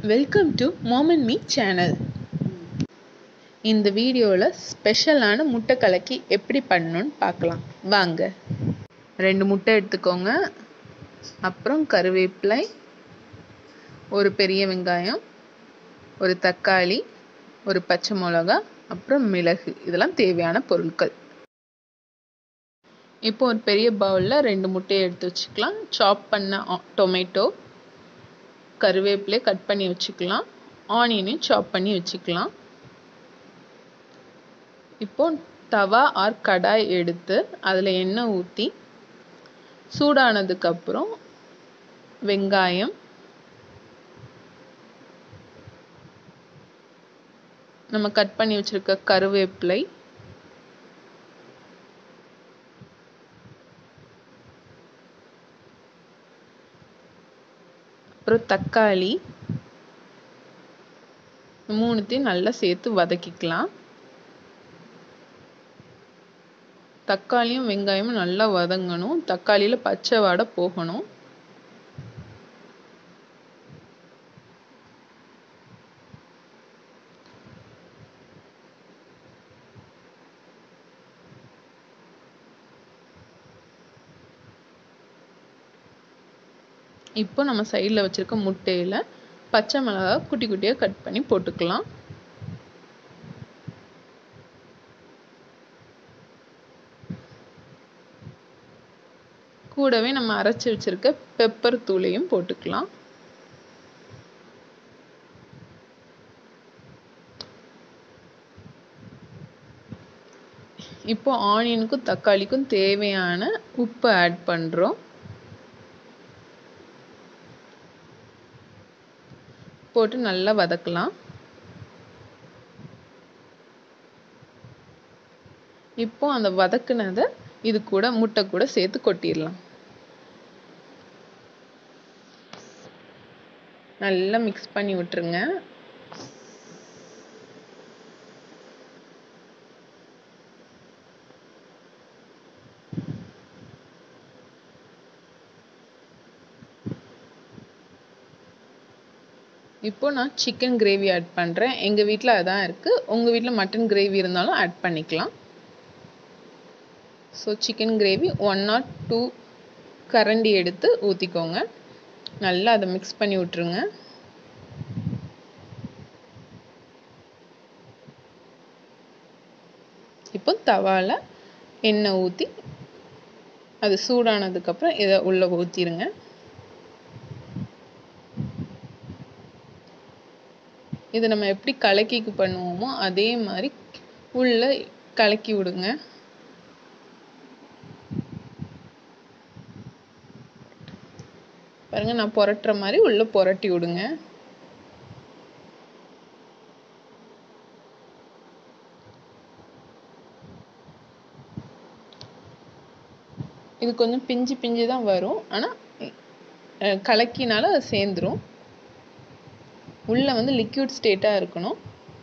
welcome to mom and me channel இந்த வீடியோவில் ஸ்பெஷலான முட்டை கலக்கி எப்படி பண்ணணும்னு பார்க்கலாம் வாங்க ரெண்டு முட்டை எடுத்துக்கோங்க அப்புறம் கருவேப்பிலை ஒரு பெரிய வெங்காயம் ஒரு தக்காளி ஒரு பச்சை மிளகா அப்புறம் மிளகு இதெல்லாம் தேவையான பொருட்கள் இப்போ ஒரு பெரிய பவுலில் ரெண்டு முட்டையை எடுத்து வச்சுக்கலாம் சாப் பண்ண டொமேட்டோ கருவேப்பிலை கட் பண்ணி வச்சுக்கலாம் ஆனியனையும் சாப் பண்ணி வச்சுக்கலாம் இப்போ தவா ஆர் கடாய் எடுத்து அதில் எண்ணெய் ஊற்றி சூடானதுக்கப்புறம் வெங்காயம் நம்ம கட் பண்ணி வச்சுருக்க கருவேப்பிலை அப்புறம் தக்காளி மூணுத்தையும் நல்லா சேர்த்து வதக்கிக்கலாம் தக்காளியும் வெங்காயமும் நல்லா வதங்கணும் தக்காளியில் பச்சை வாடை போகணும் இப்போ நம்ம சைடில் வச்சுருக்க முட்டையில் பச்சை மிளகா குட்டி குட்டியாக கட் பண்ணி போட்டுக்கலாம் கூடவே நம்ம அரைச்சி வச்சுருக்க பெப்பர் தூளையும் போட்டுக்கலாம் இப்போ ஆனியனுக்கும் தக்காளிக்கும் தேவையான உப்பு ஆட் பண்ணுறோம் போட்டு நல்லா வதக்கலாம் இப்போ அந்த வதக்குனதை இது கூட முட்டை கூட சேர்த்து கொட்டிடலாம் நல்லா மிக்ஸ் பண்ணி விட்டுருங்க இப்போ நான் சிக்கன் கிரேவி ஆட் பண்ணுறேன் எங்கள் வீட்டில் அதான் இருக்குது உங்கள் வீட்டில் மட்டன் கிரேவி இருந்தாலும் ஆட் பண்ணிக்கலாம் so chicken gravy one or two கரண்டி எடுத்து ஊற்றிக்கோங்க நல்லா அதை மிக்ஸ் பண்ணி விட்ருங்க இப்போ தவாவில் எண்ணெய் ஊற்றி அது சூடானதுக்கப்புறம் இதை உள்ளே ஊற்றிடுங்க இது நம்ம எப்படி கலக்கிக்கு பண்ணுவோமோ அதே மாதிரி உள்ள கலக்கி விடுங்க பாருங்க நான் புரட்டுற மாதிரி உள்ள புரட்டி விடுங்க இது கொஞ்சம் பிஞ்சு பிஞ்சு தான் வரும் ஆனால் கலக்கினால அது சேர்ந்துரும் உள்ள வந்து லிக்விட் ஸ்டேட்டாக இருக்கணும்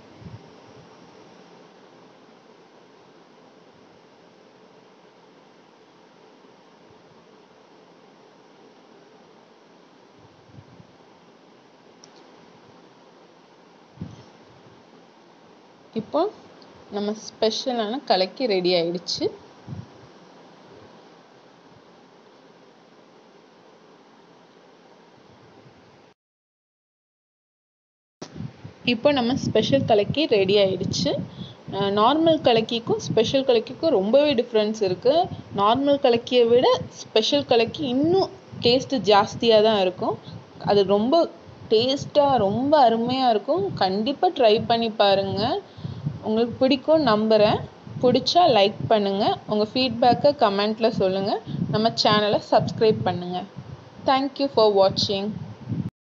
இப்போ நம்ம ஸ்பெஷலான கலக்கி ரெடி ஆயிடுச்சு இப்போ நம்ம ஸ்பெஷல் கலக்கி ரெடி ஆயிடுச்சு நார்மல் கலக்கிக்கும் ஸ்பெஷல் கலக்கிக்கும் ரொம்பவே டிஃப்ரென்ஸ் இருக்குது நார்மல் கலக்கியை விட ஸ்பெஷல் கலக்கி இன்னும் டேஸ்ட்டு ஜாஸ்தியாக தான் இருக்கும் அது ரொம்ப டேஸ்ட்டாக ரொம்ப அருமையாக இருக்கும் கண்டிப்பாக ட்ரை பண்ணி பாருங்கள் உங்களுக்கு பிடிக்கும் நம்புகிறேன் பிடிச்சா லைக் பண்ணுங்கள் உங்கள் ஃபீட்பேக்கை கமெண்ட்டில் சொல்லுங்கள் நம்ம சேனலை சப்ஸ்கிரைப் பண்ணுங்கள் தேங்க்யூ ஃபார் வாட்சிங்